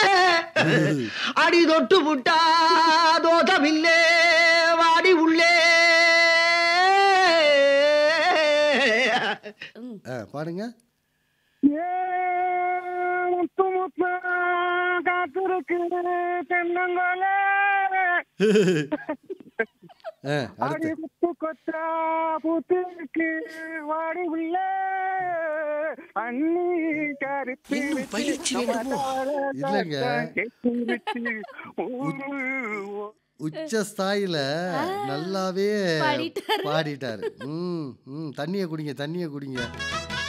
அடி தொட்டு புட்டா தோதமில்லே வாடி உள்ளே ஆ, பாடுங்க முத்து முத்து காத்திருக்கு தென்னங்கோல ஆ, அடி அடுத்து முத்து கொத்தா பூத்திருக்கு வாடி உள்ள அண்ணி கருத்து இன்னும் பயிற்சி வேண்டுமோ? இல்லைங்க. உச்ச ஸ்தாயில நல்லாவே பாடிட்டாரு. பாடிட்டாரு ம் ம் தண்ணியை குடிங்க தண்ணியை குடிங்க